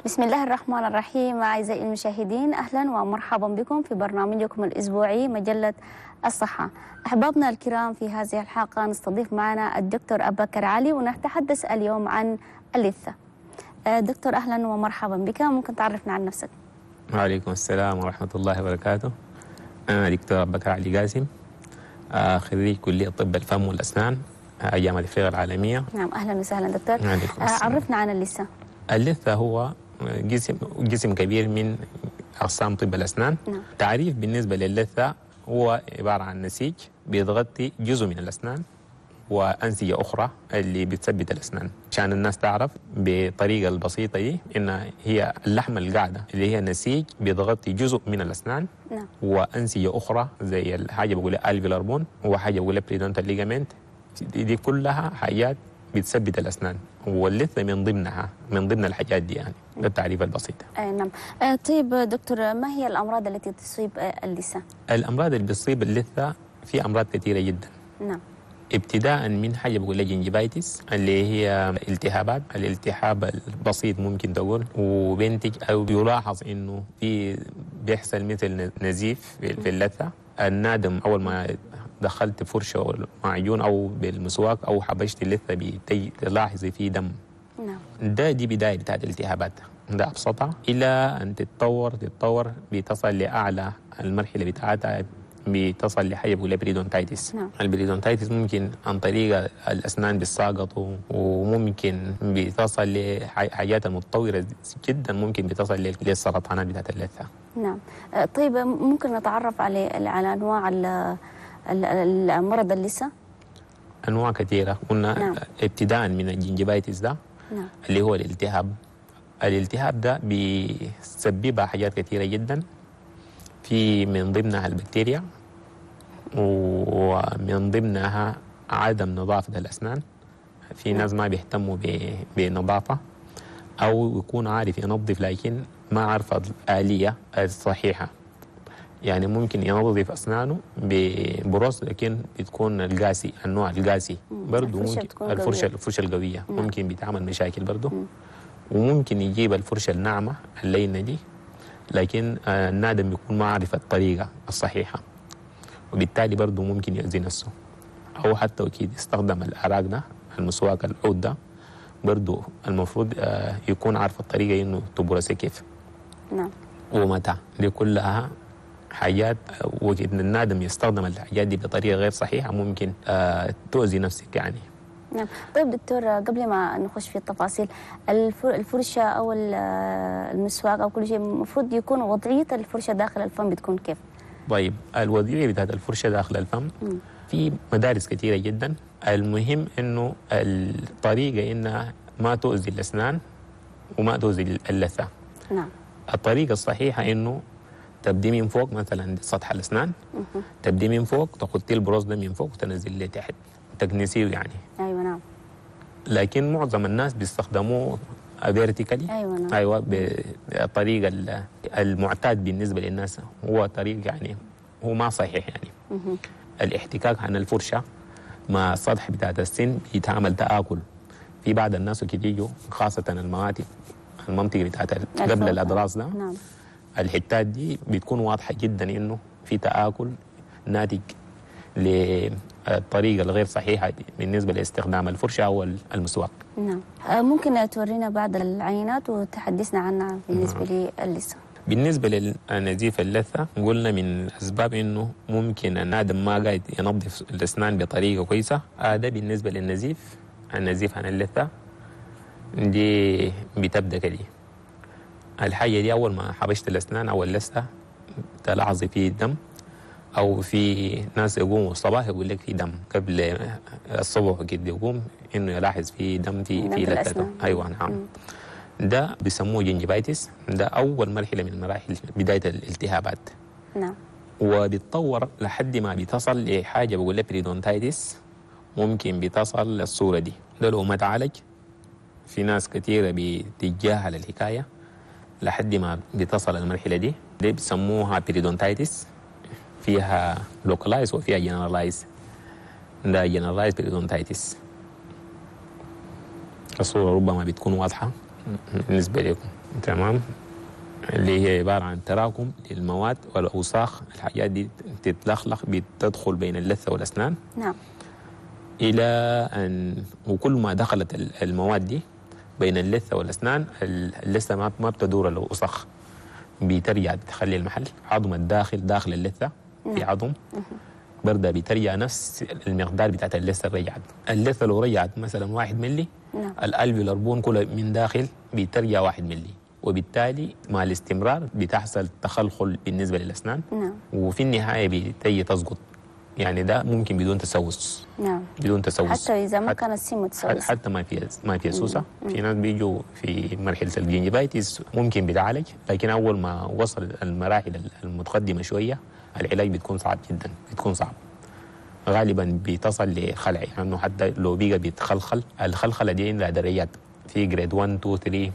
بسم الله الرحمن الرحيم أعزائي المشاهدين أهلا ومرحبا بكم في برنامجكم الأسبوعي مجلة الصحة أحبابنا الكرام في هذه الحلقة نستضيف معنا الدكتور أبو بكر علي ونتحدث اليوم عن اللثة آه، دكتور أهلا ومرحبا بك ممكن تعرفنا عن نفسك وعليكم السلام ورحمة الله وبركاته أنا دكتور أبو بكر علي قاسم آه، خريج كلية طب الفم والأسنان آه، جامعة أفريقيا العالمية نعم أهلا وسهلا دكتور عليكم آه، السلام. عرفنا عن اللثة اللثة هو جسم جسم كبير من أقسام طب الأسنان نعم. تعريف بالنسبة للثة هو عبارة عن نسيج بيتغطي جزء من الأسنان وأنسجة أخرى اللي بتثبت الأسنان عشان الناس تعرف بالطريقة البسيطة دي إن هي اللحمة القاعدة اللي هي نسيج بيتغطي جزء من الأسنان نعم وانسجه اخرى زي الحاجه بقول الفيلر بون وحاجه بقول بريدونتال ليجامنت دي, دي كلها حاجات بتثبت الاسنان واللثه من ضمنها من ضمن الحاجات دي يعني ده التعريف البسيط آه، نعم آه، طيب دكتور ما هي الأمراض التي تصيب آه، اللثة الامراض اللي بتصيب اللثه في امراض كثيره جدا نعم ابتداء من حاجه بقول لها جنجيفايتس اللي هي التهابات الالتهاب البسيط ممكن تقول وبينتج او يلاحظ انه في بيحصل مثل نزيف في في اللثه النادم اول ما دخلت فرشه او معجون او بالمسواك او حبشت اللثه بتي- تلاحظي فيه دم نعم ده دي بدايه بتاعت الالتهابات ده ابسطها الى ان تتطور تتطور بتصل لاعلى المرحله بتاعتها بتصل لحاجه بقول بريدونتايتس نعم. البريدونتايتس ممكن عن طريق الاسنان بتساقطوا وممكن بتصل لحاجات المتطوره جدا ممكن بتصل لل- للسرطانات بتاعت اللثه نعم آه، طيب ممكن نتعرف على على أنواع ال- ال- ال- مرض اللثة انواع كثيره قلنا نعم. ابتداء من الجنجيفايتس ده نعم اللي هو الالتهاب الالتهاب ده بيسببها حاجات كثيرة جدا في من ضمنها البكتيريا ومن ضمنها عدم نظافة الأسنان في ناس ما بيهتموا ب- بالنظافة أو يكون عارف ينظف لكن ما عارف الآلية الصحيحة يعني ممكن ينظف أسنانه ببروس لكن بتكون القاسي النوع القاسي مم. برضه الفرشة ممكن بتكون الفرشة قوية. الفرشة القوية نعم. ممكن بتعمل مشاكل برضه مم. وممكن يجيب الفرشة الناعمة اللينة دي لكن آه، النادم بيكون ما عارف الطريقة الصحيحة وبالتالي برضه ممكن يأذي نفسه أو حتى أكيد يستخدم الأراك ده المسواك العود ده برضه المفروض آه، يكون عارف الطريقة إنه تبرسه كيف نعم ومتى دي كلها حاجات آه، وقت إن النادم يستخدم الحاجات دي بطريقة غير صحيحة ممكن آه، تؤذي نفسك يعني نعم طيب دكتور قبل ما نخش في التفاصيل الفر- الفرشة أو ال- المسواك أو كل شيء المفروض يكون وضعية الفرشة داخل الفم بتكون كيف؟ طيب الوضعية بتاعت الفرشة داخل الفم مم. في مدارس كثيرة جدا المهم انه الطريقة انها ما تؤذي الاسنان وما تؤذي اللثة نعم الطريقة الصحيحة انه تبدي من فوق مثلا سطح الاسنان مهم. تبدي من فوق تخطي البروز ده من فوق وتنزل لتحت تكنسيه يعني أيوة نعم لكن معظم الناس بيستخدموه فيرتيكالي أيوة نعم ايوه بالطريقه ال- المعتاد بالنسبه للناس هو طريق يعني هو ما صحيح يعني مهم. الاحتكاك عن الفرشه مع السطح بتاعت السن بيتعمل تآكل في بعض الناس وكده يجوا خاصة المواتب المنطقة بتاعت ال- قبل الفوق. الأضراس ده نعم الحتات دي بتكون واضحة جدا إنه في تآكل ناتج للطريقة الغير صحيحة دي بالنسبة لاستخدام الفرشة أو المسواك نعم آه، ممكن تورينا بعض العينات وتحدثنا عنها بالنسبة للثة بالنسبة للنزيف اللثة قلنا من الأسباب إنه ممكن النادم ما قاعد ينظف الأسنان بطريقة كويسة هذا بالنسبة للنزيف النزيف عن اللثة دي بتبدأ كده الحاجة دي أول ما حبشت الأسنان أو اللثة تلاحظي فيه دم أو في ناس يقوموا الصباح يقول لك في دم قبل الصبح كده يقوم إنه يلاحظ في دم في دم في في لثته الأسنان. أيوة نعم مم. ده بيسموه جنجيفايتس ده أول مرحلة من مراحل بداية الالتهابات نعم وبيتطور لحد ما بيتصل لحاجة بقول لها بريدونتايتس ممكن بتصل للصورة دي ده لو ما تعالج في ناس كثيرة بتتجاهل الحكاية لحد ما بتصل المرحلة دي دي بيسموها بريدونتايتس فيها لوكالايز وفيها جنرالايز ده جنرالايز بريدونتايتس الصورة ربما بتكون واضحة بالنسبة لكم تمام اللي هي عبارة عن تراكم للمواد والأوساخ الحاجات دي تتلخلخ بتدخل بين اللثة والأسنان نعم إلى أن وكل ما دخلت ال- المواد دي بين اللثة والأسنان ال- اللثة ما ما بتدور الأوساخ بترجع تخلي المحل عظم الداخل داخل اللثة في عظم برضه بترجع نفس المقدار بتاعت اللثة رجعت اللثة لو رجعت مثلا واحد ملي نعم. الالفيولار بون كله من داخل بترجع واحد ملي وبالتالي مع الاستمرار بتحصل تخلخل بالنسبة للأسنان نعم وفي النهاية بتجي تسقط يعني ده ممكن بدون تسوس نعم بدون تسوس حتى إذا ما حتى- كان السم حت- متسوس حتى ما في ما في سوسه في ناس بيجوا في مرحله الجنجيفايتس ممكن بيتعالج لكن اول ما وصل المراحل المتقدمه شويه العلاج بتكون صعب جدا بتكون صعب غالبا بتصل لخلع يعني انه حتى لو بيجا بيتخلخل الخلخله دي عندها درجات في جريد 1 2 3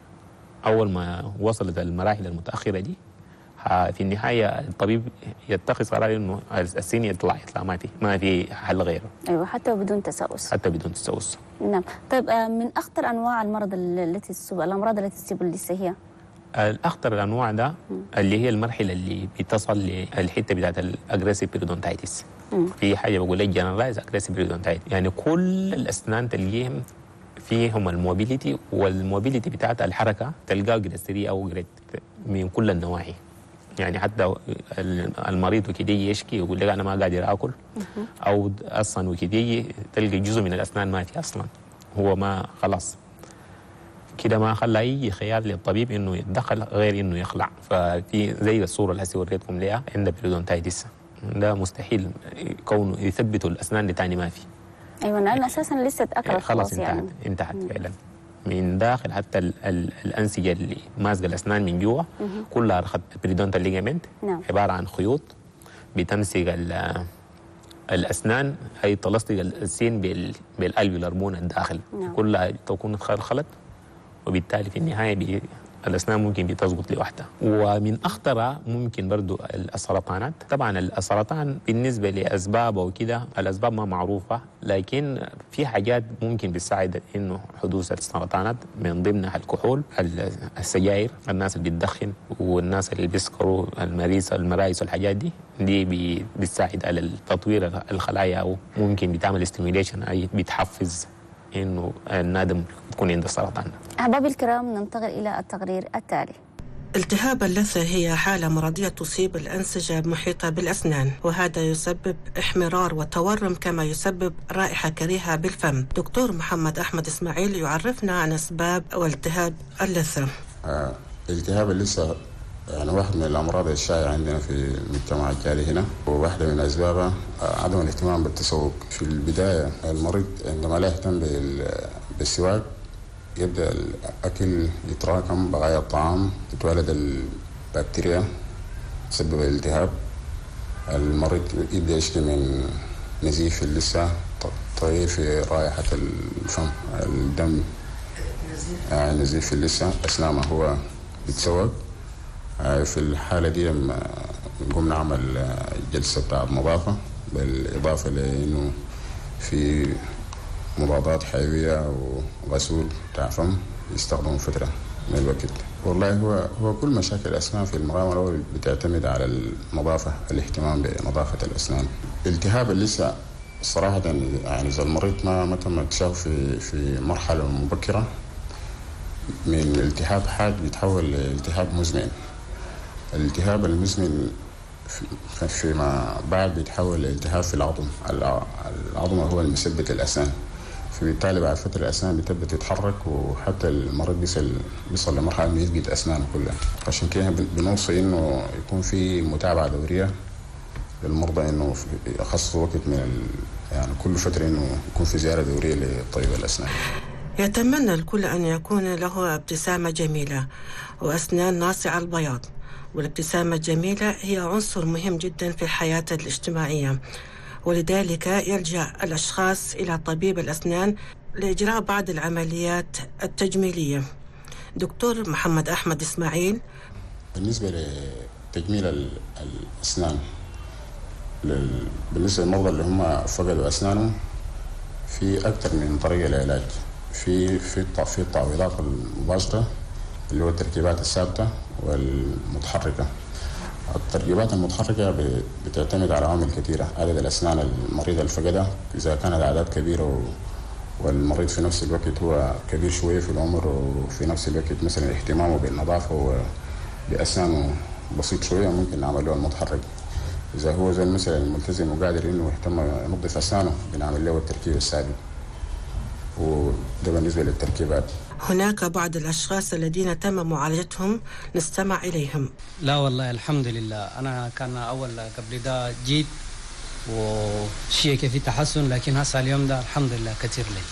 اول ما وصلت المراحل المتاخره دي ها- في النهايه الطبيب يتخذ قرار انه السن يطلع يطلع ما في ما في حل غيره أيوة حتى بدون تسوس حتى بدون تسوس نعم طيب آه، من أخطر أنواع المرض ال- التي تصيب الأمراض التي تصيب اللثة هي الاخطر الانواع ده اللي هي المرحله اللي بتصل للحته بتاعت الاجريسيف بيريدونتايتس في حاجه بقول لك جنرالايز اجريسيف بيريدونتايتس يعني كل الاسنان تلقيهم فيهم الموبيليتي والموبيليتي بتاعت الحركه تلقاه جريد 3 او جريد من كل النواحي يعني حتى المريض وكده يجي يشكي يقول لك انا ما قادر اكل او اصلا وكده يجي تلقى جزء من الاسنان ما في اصلا هو ما خلاص كده ما خلى اي خيار للطبيب انه يتدخل غير انه يخلع ففي زي الصوره اللي هسه وريتكم ليها عند بريدونتايتس ده مستحيل كونه يثبتوا الاسنان لتاني ما في أيوة لأن أساسا لسه أكلت خلاص خلاص انتهت يعني انتهت فعلا من داخل حتى ال ال الانسجه اللي ماسكه الاسنان من جوا كلها رخت بريدونتال ليجامنت نعم. عباره عن خيوط بتمسك ال- الاسنان هي تلصق السين بال بالالفيولار بون الداخل نعم. كلها تكون خلخلت وبالتالي في النهايه بي الاسنان ممكن بتسقط لوحدها ومن اخطرها ممكن برضو السرطانات طبعا السرطان بالنسبه لاسبابه وكده الاسباب ما معروفه لكن في حاجات ممكن بتساعد انه حدوث السرطانات من ضمنها الكحول ال- السجاير الناس اللي بتدخن والناس اللي بيسكروا المريسه المرايس والحاجات دي دي بي- بتساعد على تطوير الخلايا او ممكن بتعمل استيميوليشن اي بتحفز انه النادم يكون عنده سرطان أحبابي الكرام ننتقل إلى التقرير التالي التهاب اللثة هي حالة مرضية تصيب الأنسجة المحيطة بالأسنان وهذا يسبب احمرار وتورم كما يسبب رائحة كريهة بالفم دكتور محمد أحمد إسماعيل يعرفنا عن أسباب والتهاب اللثة آه، التهاب اللثة يعني واحد من الأمراض الشائعة عندنا في المجتمع الجاري هنا وواحدة من أسبابها آه، عدم الاهتمام بالتسوق في البداية المريض عندما لا يهتم بال- بالسواك يبدأ الأكل يتراكم بقايا الطعام تتولد البكتيريا تسبب الالتهاب المريض يبدأ يشكي من نزيف في اللثة تغيير في رائحة الفم الدم آه، نزيف في اللثة أثناء ما هو بيتسوق آه، في الحالة دي لما نقوم نعمل آه، جلسة بتاع نظافة بالإضافة لأنه في مضادات حيوية وغسول بتاع فم يستخدموا فترة من الوقت والله هو هو كل مشاكل الأسنان في المقام الأول بتعتمد على النظافة الاهتمام بنظافة الأسنان التهاب اللثة صراحة يعني إذا المريض ما ما تم اكتشافه في في مرحلة مبكرة من التهاب حاد بيتحول لالتهاب مزمن الالتهاب المزمن في- فيما بعد بيتحول لالتهاب في العظم الع- العظم هو المثبت الأسنان فبالتالي بعد فترة الأسنان بتبدأ تتحرك وحتى المريض بيصل بيصل لمرحلة إنه يفقد أسنانه كلها عشان كده بن- بنوصي إنه يكون في متابعة دورية للمرضى إنه في- يخصصوا وقت من ال... يعني كل فترة إنه يكون في زيارة دورية لطبيب الأسنان يتمنى الكل أن يكون له ابتسامة جميلة وأسنان ناصعة البياض والابتسامة الجميلة هي عنصر مهم جدا في الحياة الاجتماعية ولذلك يلجأ الأشخاص إلى طبيب الأسنان لإجراء بعض العمليات التجميلية دكتور محمد أحمد إسماعيل بالنسبة لتجميل ال- الأسنان لل- بالنسبة للمرضى اللي هم فقدوا أسنانهم في أكثر من طريقة للعلاج في في الت- في التعويضات المباشره اللي هو التركيبات الثابته والمتحركه التركيبات المتحركه ب- بتعتمد على عوامل كثيره عدد الاسنان المريض الفقدها اذا كانت اعداد كبيره و والمريض في نفس الوقت هو كبير شويه في العمر وفي نفس الوقت مثلا اهتمامه بالنظافه وباسنانه بسيط شويه ممكن نعمل له المتحرك اذا هو زي مثلا الملتزم وقادر انه يهتم ينظف اسنانه بنعمل له التركيب الثابت وده بالنسبه للتركيبات هناك بعض الأشخاص الذين تم معالجتهم نستمع إليهم لا والله الحمد لله انا كان اول قبل ده جيت وشيء في تحسن لكن هسه اليوم ده الحمد لله كثير لي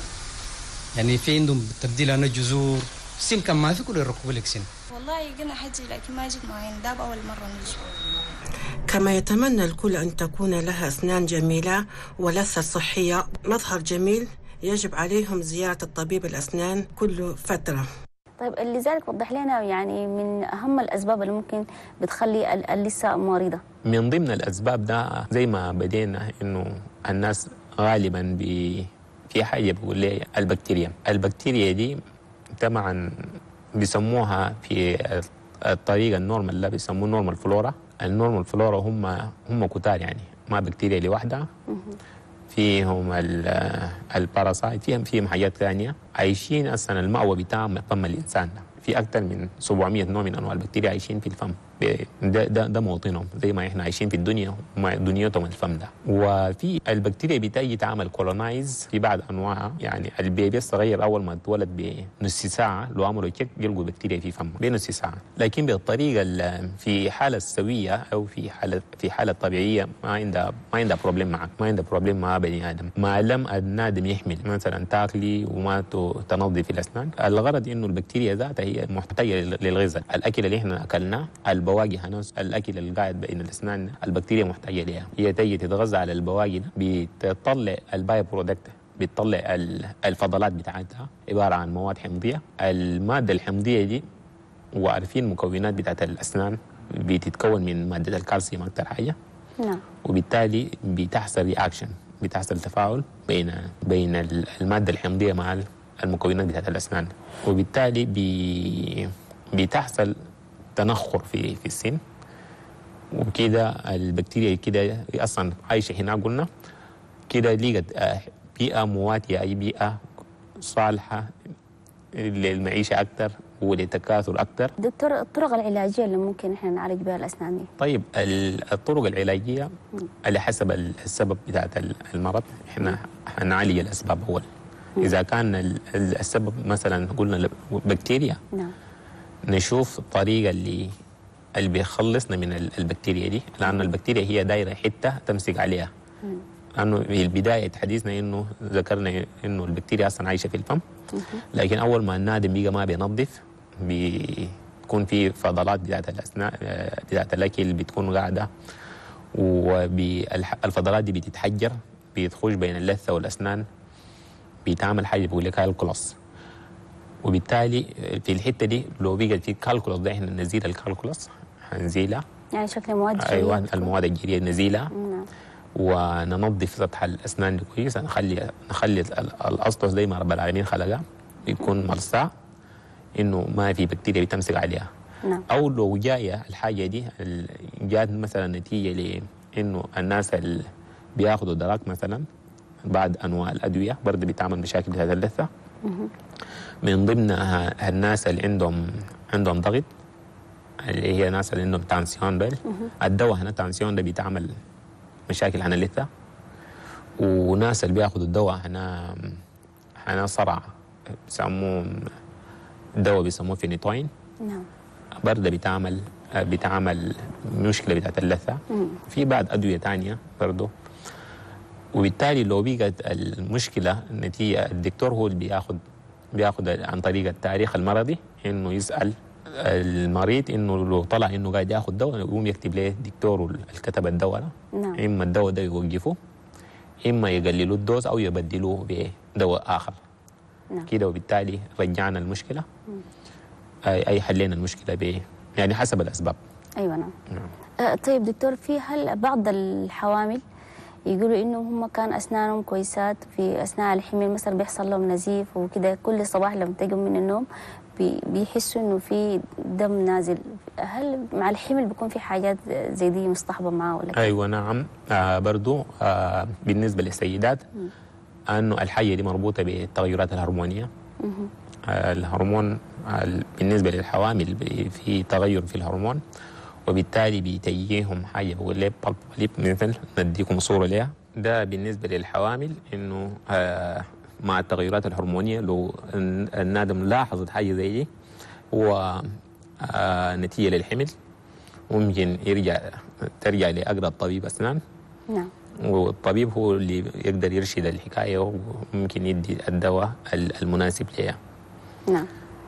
يعني في عندهم تبديل انا جذور سن كان ما في كل يركبوا لك سن والله قلنا حجي لكن ما جيت معين ده بأول مرة نجي كما يتمنى الكل أن تكون لها أسنان جميلة ولثة صحية مظهر جميل يجب عليهم زيارة الطبيب الأسنان كل فترة طيب لذلك وضح لنا يعني من أهم الأسباب اللي ممكن بتخلي ال- اللثة مريضة من ضمن الاسباب ده زي ما بدينا انه الناس غالبا بي في حاجه بيقول لي البكتيريا البكتيريا دي طبعا بيسموها في الطريقه النورمال اللي بيسموه نورمال فلورا النورمال فلورا هم هم كتار يعني ما بكتيريا لوحدها فيهم ال- الباراسايت فيهم فيهم حاجات ثانيه عايشين اصلا المأوى بتاعهم فم الانسان ده في اكثر من 700 نوع من انواع البكتيريا عايشين في الفم ب- ده ده, ده موطنهم زي ما احنا عايشين في الدنيا هم دنيتهم الفم ده وفي البكتيريا بتجي تعمل كولونايز في بعض انواعها يعني البيبي الصغير اول ما اتولد بنص ساعه لو عملوا تشيك يلقوا بكتيريا في فمه بنص ساعه لكن بالطريقه ال- في حاله سويه او في حاله في حاله طبيعيه ما عندها ما عندها بروبليم معك ما عندها بروبليم مع بني ادم ما لم النادم يحمل مثلا تاكلي وما ت- تنظفي الاسنان الغرض انه البكتيريا ذاتها هي محتاجه لل- للغذاء الاكل اللي احنا اكلناه البواقي هنس الاكل اللي قاعد بين الاسنان البكتيريا محتاجه ليها هي تجي تتغذى على البواقي ده بتطلع الباي برودكت بتطلع ال- الفضلات بتاعتها عباره عن مواد حمضيه الماده الحمضيه دي وعارفين مكونات بتاعت الاسنان بتتكون من ماده الكالسيوم اكثر حاجه نعم وبالتالي بتحصل رياكشن بتحصل تفاعل بين بين ال- الماده الحمضيه مع المكونات بتاعت الاسنان وبالتالي بي بتحصل تنخر في في السن وكده البكتيريا كده اصلا عايشه هنا قلنا كده لقت آه، بيئه مواتيه اي بيئه صالحه للمعيشه اكثر وللتكاثر اكثر دكتور الطرق العلاجية اللي ممكن احنا نعالج بها الأسنان دي طيب ال- الطرق العلاجيه على حسب ال- السبب بتاعت ال- المرض احنا هنعالج الاسباب اول اذا كان ال- ال- السبب مثلا قلنا ل- بكتيريا نعم نشوف الطريقه اللي اللي بيخلصنا من ال- البكتيريا دي لانه البكتيريا هي دايره حته تمسك عليها لانه في البدايه حديثنا انه ذكرنا انه البكتيريا اصلا عايشه في الفم لكن اول ما النادم بيجي ما بينظف بيكون في فضلات بتاعت الاسنان آه، بتاعت الاكل بتكون قاعده والفضلات دي بتتحجر بتخش بين اللثه والاسنان بيتعمل حاجه بيقول لك الكولوس وبالتالي في الحته دي لو بقت في كالكولوس ده احنا نزيل الكالكولوس هنزيلها يعني شكل مواد ايوه جيرية. المواد الجيريه نزيلها نعم وننظف سطح الاسنان دي كويس نخلي نخلي ال- الاسطح زي ما رب العالمين خلقها يكون مرصع انه ما في بكتيريا بتمسك عليها نعم او لو جايه الحاجه دي ال- جات مثلا نتيجه لانه الناس اللي بياخذوا دراك مثلا بعد انواع الادويه برضه بتعمل مشاكل بتاعت اللثه من ضمنها الناس اللي عندهم عندهم ضغط اللي هي ناس اللي عندهم تانسيون ده الدواء هنا تانسيون ده بيتعمل مشاكل عن اللثه وناس اللي بياخذوا الدواء هنا هنا صرع بيسموه دواء بيسموه فينيتوين نعم برضه بتعمل بتعمل مشكله بتاعت اللثه في بعض ادويه تانية برضه وبالتالي لو بقت المشكله نتيجه الدكتور هو اللي بياخذ بياخذ عن طريق التاريخ المرضي انه يسال المريض انه لو طلع انه قاعد ياخذ دواء يقوم يكتب له دكتور اللي كتب الدواء ده نعم اما الدواء ده يوقفه اما يقللوا الدوز او يبدلوه بدواء اخر نعم. كده وبالتالي رجعنا المشكله اي اي حلينا المشكله ب يعني حسب الاسباب أيوة نعم نعم. آه، طيب دكتور في هل بعض الحوامل يقولوا إنه هم كان أسنانهم كويسات في أثناء الحمل مثلا بيحصل لهم نزيف وكده كل صباح لما تقوم من النوم بي- بيحسوا إنه في دم نازل هل مع الحمل بيكون في حاجات زي دي مصطحبة معاه ولا كيف؟ ايوه نعم آه برضو آه بالنسبه للسيدات انه الحاجه دي مربوطه بالتغيرات الهرمونيه آه الهرمون آه بالنسبه للحوامل بي- في تغير في الهرمون وبالتالي بيتيهم حاجه بقول لك بلب بليب مثل نديكم صوره لها ده بالنسبه للحوامل انه آه مع التغيرات الهرمونيه لو الن- النادم لاحظت حاجه زي دي و آه نتيجه للحمل ممكن يرجع ترجع لأقرب طبيب أسنان نعم والطبيب هو اللي يقدر يرشد الحكاية وممكن يدي الدواء ال- المناسب لها نعم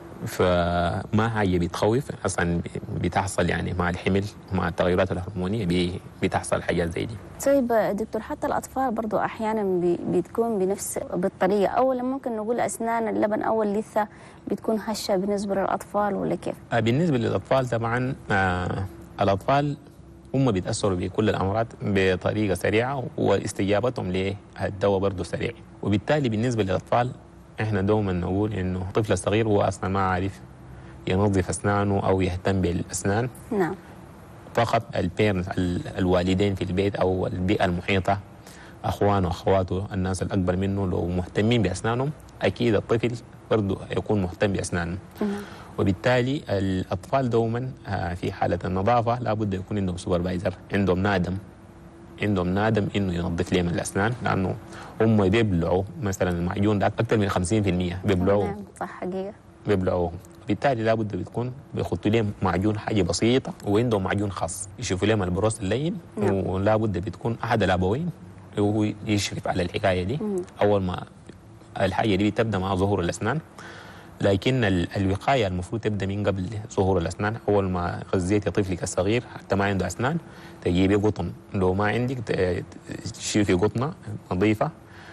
فما حاجة بتخوف أصلا بتحصل يعني مع الحمل مع التغيرات الهرمونية بي- بتحصل حاجات زي دي طيب دكتور حتى الأطفال برضو أحيانا بي بتكون بنفس بالطريقة أولا ممكن نقول أسنان اللبن أو اللثة بتكون هشة بالنسبة للأطفال ولا كيف؟ آه، بالنسبة للأطفال طبعا آه الأطفال هم بيتأثروا بكل الأمراض بطريقة سريعة واستجابتهم للدواء برضه سريع وبالتالي بالنسبة للأطفال إحنا دوما نقول إنه الطفل الصغير هو أصلا ما عارف ينظف أسنانه أو يهتم بالأسنان نعم فقط البيرنت الوالدين في البيت او البيئه المحيطه اخوانه واخواته الناس الاكبر منه لو مهتمين باسنانهم اكيد الطفل برضه يكون مهتم باسنانه وبالتالي الاطفال دوما آه، في حاله النظافه لابد يكون عندهم سوبرفايزر عندهم نادم عندهم نادم انه ينظف لهم الاسنان لانه هم بيبلعوا مثلا المعجون ده اكثر من 50% بيبلعوه نعم صح حقيقة بيبلعوهم بالتالي لابد بتكون بيحطوا لهم معجون حاجه بسيطه وعندهم معجون خاص يشوفوا لهم البروس اللين نعم. ولابد بتكون احد الابوين هو يشرف على الحكايه دي اول ما الحاجه دي بتبدا مع ظهور الاسنان لكن ال- الوقايه المفروض تبدا من قبل ظهور الاسنان اول ما غذيتي طفلك الصغير حتى ما عنده اسنان تجيبي قطن لو ما عندك ت- تشوفي قطنه نظيفه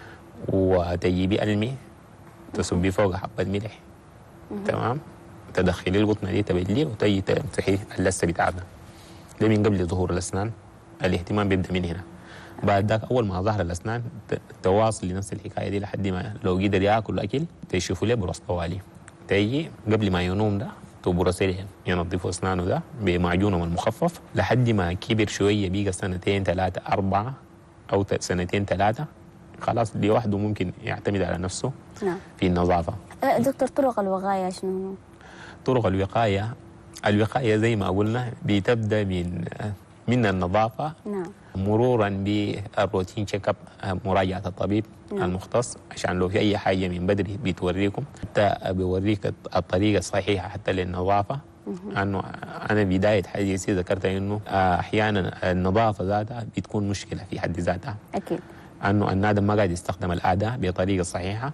وتجيبي المي تصبي فوق حبه ملح تمام تدخلي القطنه دي تبليه وتجي تمسحي اللثه بتاعتها ده من قبل ظهور الاسنان الاهتمام بيبدا من هنا بعد ذاك اول ما ظهر الاسنان ت- تواصل لنفس الحكايه دي لحد ما لو قدر ياكل اكل تشوفوا له بروس طوالي تيجي قبل ما ينوم ده تبرس له ينظفوا اسنانه ده بمعجونهم المخفف لحد ما كبر شويه بقى سنتين ثلاثه اربعه او ت- سنتين ثلاثه خلاص لوحده ممكن يعتمد على نفسه نعم في النظافه أه، دكتور طرق الوقاية شنو؟ طرق الوقاية الوقاية زي ما قلنا بتبدأ من من النظافة نعم مرورا بالروتين تشيك اب مراجعة الطبيب نعم. المختص عشان لو في أي حاجة من بدري بتوريكم حتى بيوريك الطريقة الصحيحة حتى للنظافة أنه أنا بداية حديثي ذكرت أنه أحيانا النظافة ذاتها بتكون مشكلة في حد ذاتها أكيد انه النادم ما قاعد يستخدم الاداه بطريقه صحيحه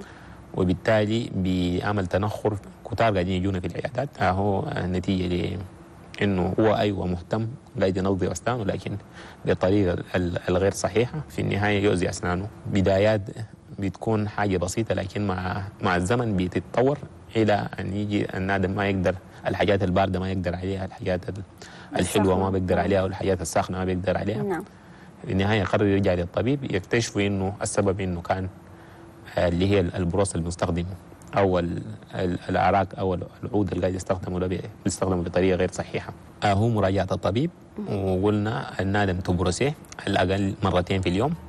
وبالتالي بيعمل تنخر كتار قاعدين يجونا في العيادات هو نتيجه لانه هو ايوه مهتم قاعد ينظف اسنانه لكن بطريقه ال- الغير صحيحه في النهايه يؤذي اسنانه بدايات بتكون حاجه بسيطه لكن مع مع الزمن بتتطور الى ان يجي النادم ما يقدر الحاجات البارده ما يقدر عليها الحاجات ال- الحلوه ما بيقدر عليها والحاجات الساخنه ما بيقدر عليها نعم في النهايه قرر يرجع للطبيب يكتشفوا انه السبب انه كان آه، اللي هي البروس المستخدم او ال- ال- الاعراق او العود اللي قاعد يستخدمه ده بي- بيستخدمه بطريقه غير صحيحه. آه، هو مراجعه الطبيب وقلنا النادم تبرسه على الاقل مرتين في اليوم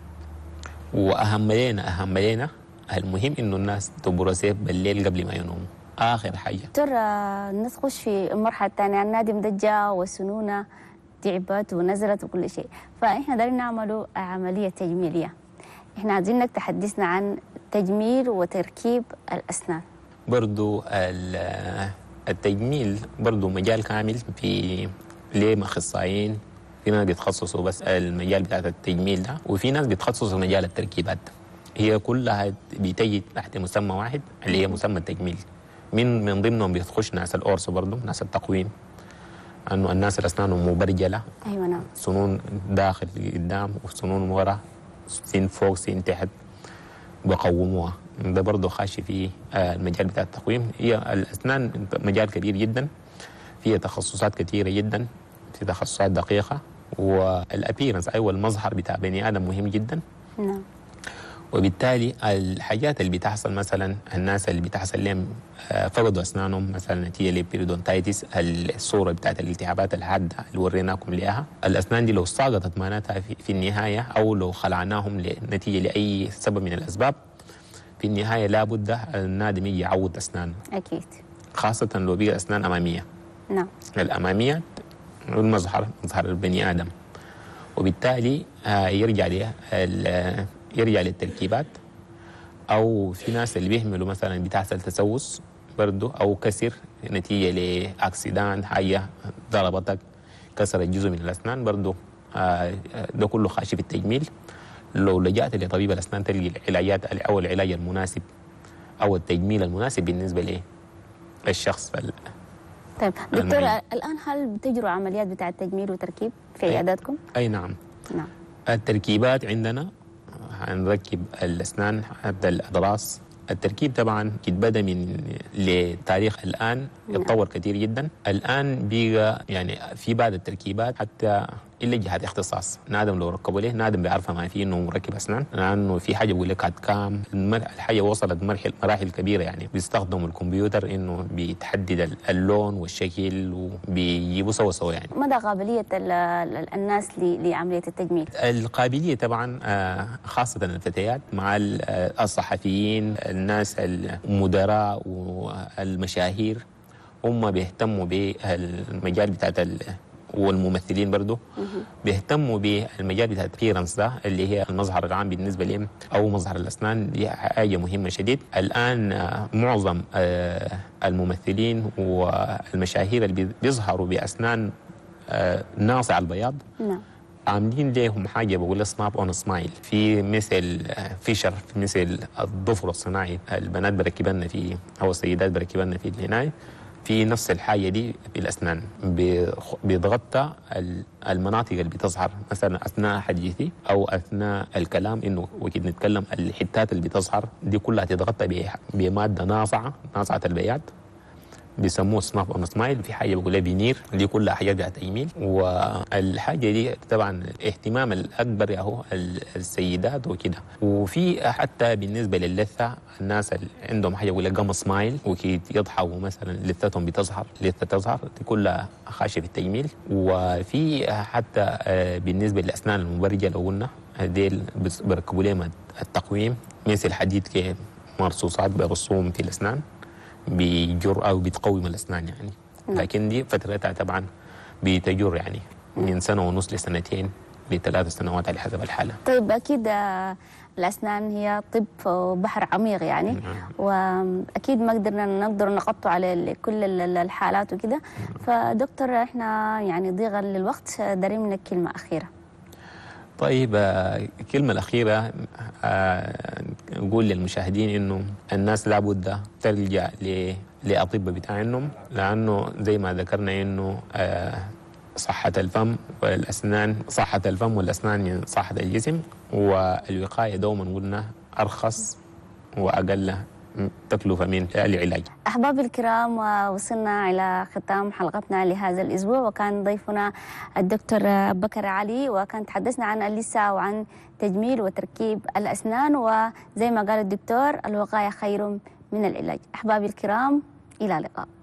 واهم لنا اهم لنا المهم انه الناس تبرسه بالليل قبل ما ينوموا اخر حاجه دكتور آه، نخش في المرحلة الثانية النادم ده جاء وسنونة تعبت ونزلت وكل شيء فإحنا دايرين نعمله عملية تجميلية إحنا عايزينك تحدثنا عن تجميل وتركيب الأسنان برضو ال- التجميل برضو مجال كامل في ليه اخصائيين في ناس بيتخصصوا بس المجال بتاع التجميل ده وفي ناس بيتخصصوا مجال التركيبات هي كلها بتجي تحت مسمى واحد اللي هي مسمى التجميل من من ضمنهم بيخش ناس الاورسو برضو ناس التقويم انه الناس اللي اسنانهم مبرجله أيوة نعم سنون داخل قدام وسنون ورا سين فوق سين تحت بقوموها ده برضه خاشي في آه، المجال بتاع التقويم هي الأسنان مجال كبير جدا فيها تخصصات كثيرة جدا في تخصصات دقيقة والابيرنس ايوه المظهر بتاع بني ادم مهم جدا نعم وبالتالي الحاجات اللي بتحصل مثلا الناس اللي بتحصل لهم آه، فقدوا اسنانهم مثلا نتيجه لبيريدونتايتس الصوره بتاعت الالتهابات الحاده اللي وريناكم لها الاسنان دي لو سقطت معناتها في, في النهايه او لو خلعناهم نتيجه لاي سبب من الاسباب في النهايه لابد النادم يجي يعوض اسنانه أكيد خاصه لو بقى اسنان اماميه نعم الاماميه المظهر مظهر البني ادم وبالتالي آه، يرجع ليه ال- يرجع للتركيبات او في ناس اللي بيهملوا مثلا بتحصل تسوس برضه او كسر نتيجه لاكسيدان حاجه ضربتك كسرت جزء من الاسنان برضه آه، ده كله خاشي في التجميل لو لجأت لطبيب الاسنان تلقي العلاجات او العلاج المناسب او التجميل المناسب بالنسبه للشخص فال- طيب دكتور المريض. الآن هل بتجروا عمليات بتاع تجميل وتركيب في أي. عياداتكم؟ اي نعم نعم التركيبات عندنا هنركب الاسنان حتى الاضراس التركيب طبعا قد بدا من لتاريخ الان نعم. اتطور كثير جدا الان بقى يعني في بعض التركيبات حتى الا جهات اختصاص نادم لو ركبوا له نادم بيعرفها ما في انه مركب اسنان لانه في حاجه بيقول لك عد كام المر- الحاجه وصلت مراحل مراحل كبيره يعني بيستخدموا الكمبيوتر انه بيتحدد ال- اللون والشكل وبيجيبوا سوا سوا يعني مدى قابلية ال- ال- الناس ل- لعملية التجميل؟ القابلية طبعا آه، خاصة الفتيات مع ال- آه، الصحفيين الناس المدراء والمشاهير هم بيهتموا بالمجال بتاعت ال- والممثلين برضو بيهتموا بالمجال بتاع الابيرنس ده اللي هي المظهر العام بالنسبه لهم او مظهر الاسنان دي حاجه مهمه شديد الان آه، معظم آه، الممثلين والمشاهير اللي بي- بيظهروا باسنان آه، ناصع البياض نعم عاملين لهم حاجه بقول سناب اون سمايل في مثل آه، فيشر في مثل الضفر الصناعي البنات بركبنا فيه او السيدات بركبنا فيه هنا في نفس الحاجه دي في الاسنان بيخ- بيتغطى ال- المناطق اللي بتظهر مثلا اثناء حديثي او اثناء الكلام انه وكيد نتكلم الحتات اللي بتظهر دي كلها تتغطى ب- بماده ناصعه ناصعه البياض بيسموه سناب اون سمايل في حاجه بقول لها بينير دي كلها حاجات بتاعت تجميل والحاجه دي طبعا الاهتمام الاكبر هو ال- السيدات وكده وفي حتى بالنسبه للثه الناس اللي عندهم حاجه بقول لها جام سمايل وكيد يضحوا مثلا لثتهم بتظهر لثه تظهر دي كلها خاشيه في التجميل وفي حتى آه، بالنسبه للاسنان المبرجه لو قلنا ديل بس- بركبوا لهم التقويم مثل حديد كده مرصوصات برسوم في الاسنان بيجر او بتقوم الاسنان يعني نعم. لكن دي فترتها طبعا بتجر يعني من سنه ونص لسنتين لثلاث سنوات على حسب الحاله طيب أكيد آه، الأسنان هي طب بحر عميق يعني نعم. وأكيد ما قدرنا نقدر نغطوا على ال- كل ال- ال- الحالات وكده فدكتور إحنا يعني ضيغا للوقت آه، دارين منك كلمة أخيرة طيب آه، الكلمة الأخيرة آه، نقول للمشاهدين إنه الناس لابد تلجأ ل- لأطباء بتاعهم لأنه زي ما ذكرنا إنه آه، صحة الفم والأسنان صحة الفم والأسنان من صحة الجسم والوقاية دوما قلنا أرخص وأقل تكلفة من العلاج أحبابي الكرام وصلنا إلى ختام حلقتنا لهذا الأسبوع وكان ضيفنا الدكتور بكر علي وكان تحدثنا عن اللثة وعن تجميل وتركيب الأسنان وزي ما قال الدكتور الوقاية خير من العلاج أحبابي الكرام إلى اللقاء